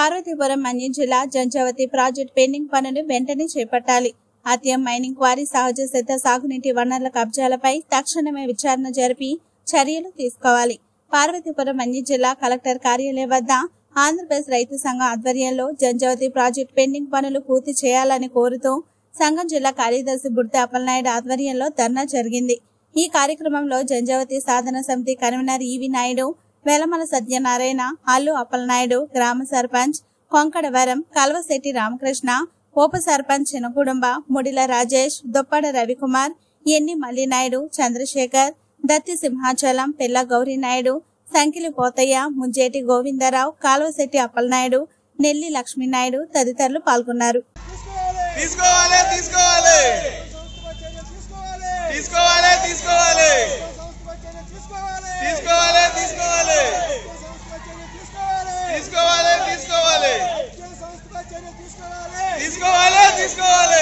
పార్వతీపురం మన్యం జిల్లా Janjhavathi project pending పనులు వెంటనే చేపట్టాలి అత్యం మైనింగ్ క్వారీ సహజ సిద్ధ సాగునీటి వనరుల కబ్జాలపై తక్షణమే విచారణ జరిపి చర్యలు తీసుకోవాలి పార్వతీపురం మన్యం జిల్లా కలెక్టర్ కార్యాలయం వద్ద ఆంధ్రప్రదేశ్ రైతు సంఘం ఆధ్వర్యంలో జంజావతి ప్రాజెక్ట్ పెండింగ్ పనులు పూర్తి చేయాలని కోరుతూ సంఘం జిల్లా కార్యదర్శి బుర్తి అప్పలనాయుడు ఆధ్వర్యంలో ధర్నా జరిగింది ఈ కార్యక్రమంలో జంజావతి సాధన సమితి కన్వీనర్ ఈవి నాయుడు వెలమల సత్యనారాయణ అల్లు అప్పలనాయుడు గ్రామ సర్పంచ్ కొంకడవరం కల్వశెట్టి రామకృష్ణ ఉప సర్పంచ్ చినకుడుంబ ముడిల రాజేష్ దుప్పడ రవికుమార్ ఎన్ని మల్లినాయుడు చంద్రశేఖర్ దత్తి సింహాచలం పిల్ల గౌరీనాయుడు సంకిలి పోతయ్య ముంజేటి గోవిందరావు కాలువశెట్టి అప్పలనాయుడు నెల్లి లక్ష్మీనాయుడు తదితరులు పాల్గొన్నారు తీసుకోవాలి తీసుకోవాలి తీసుకోవాలి తీసుకోవాలి తీసుకోవాలి తీసుకోవాలి తీసుకోవాలి తీసుకోవాలి తీసుకోవాలి తీసుకోవాలి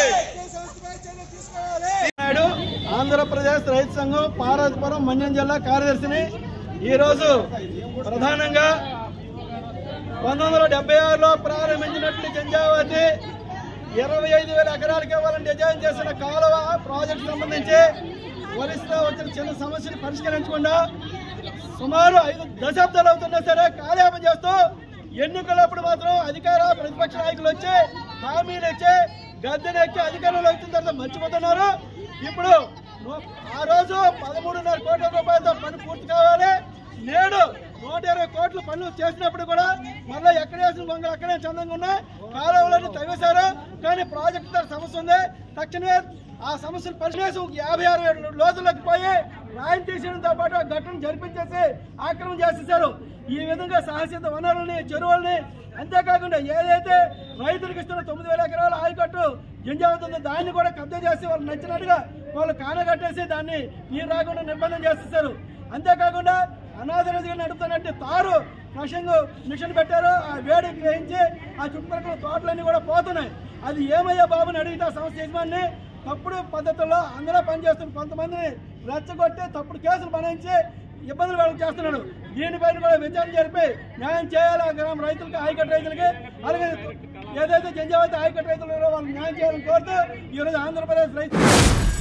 నాయుడు ఆంధ్రప్రదేశ్ రైతు సంఘం పార్వతీపురం మన్యం జిల్లా కార్యదర్శిని ఈరోజు ప్రధానంగా పంతొమ్మిది వందల డెబ్బై ఆరులో ప్రారంభించినట్లు జంజావతి ఇరవై ఐదు వేల ఎకరాలకు ఇవ్వాలని డిజైన్ చేసిన కాలువ ప్రాజెక్టు సంబంధించి వరిస్తా వచ్చిన చిన్న సమస్యను పరిష్కరించకుండా సుమారు ఐదు దశాబ్దాలు అవుతున్నా సరే కాలయాపన చేస్తూ ఎన్నికలప్పుడు మాత్రం అధికార ప్రతిపక్ష నాయకులు వచ్చి హామీలు ఇచ్చి గద్దెనెక్కి అధికారంలో వచ్చిన తర్వాత మర్చిపోతున్నారు ఇప్పుడు నూ- ఆ రోజు పదమూడున్నర కోట్ల రూపాయలతో పని పూర్తి కావాలి నేడు నూట ఇరవై కోట్ల పనులు చేసినప్పుడు కూడా మళ్ళీ ఎక్కడ వేసిన బొంగలు అక్కడే చందంగా ఉన్నాయి కాలువలన్నీ తవ్వేశారు కానీ ప్రాజెక్టు ధర సమస్య ఉంది తక్షణమే ఆ సమస్యను పరిశీలించి ఒక యాభై ఆరు వేల లోతులకు పోయి రాయిని తీసేయడంతో పాటు ఆ ఘటన జరిపించేసి ఆక్రమణ చేసేసారు ఈ విధంగా సాహసిత వనరుల్ని చెరువుల్ని అంతేకాకుండా ఏదైతే రైతులకు ఇస్తున్న తొమ్మిది వేల ఎకరాల ఆయకట్టు గింజవుతుందో దాన్ని కూడా కబ్జా చేసి వాళ్ళు నచ్చినట్టుగా వాళ్ళు కానగట్టేసి దాన్ని నీరు రాకుండా నిర్బంధం చేసేసారు అంతేకాకుండా అనాథనదిగా నడుపుతున్నట్టు తారు ఫ్లషింగ్ మిషన్ పెట్టారు ఆ వేడి గ్రహించి ఆ చుట్టుపక్కల తోటలన్నీ కూడా పోతున్నాయి అది ఏమయ్యా బాబుని అడిగితే ఆ సంస్థ యజమాని తప్పుడు పద్ధతుల్లో అందులో పనిచేస్తున్న కొంతమందిని రెచ్చగొట్టి తప్పుడు కేసులు బనాయించి ఇబ్బందులు వాళ్ళకి చేస్తున్నాడు దీనిపైన కూడా విచారణ జరిపి న్యాయం చేయాలి ఆ గ్రామ రైతులకి ఆయకట్టు రైతులకి అలాగే ఏదైతే జంజావతి ఆయకట్టు రైతులు ఉన్నారో వాళ్ళకి న్యాయం చేయాలని కోరుతూ ఈరోజు ఆంధ్రప్రదేశ్ రైతు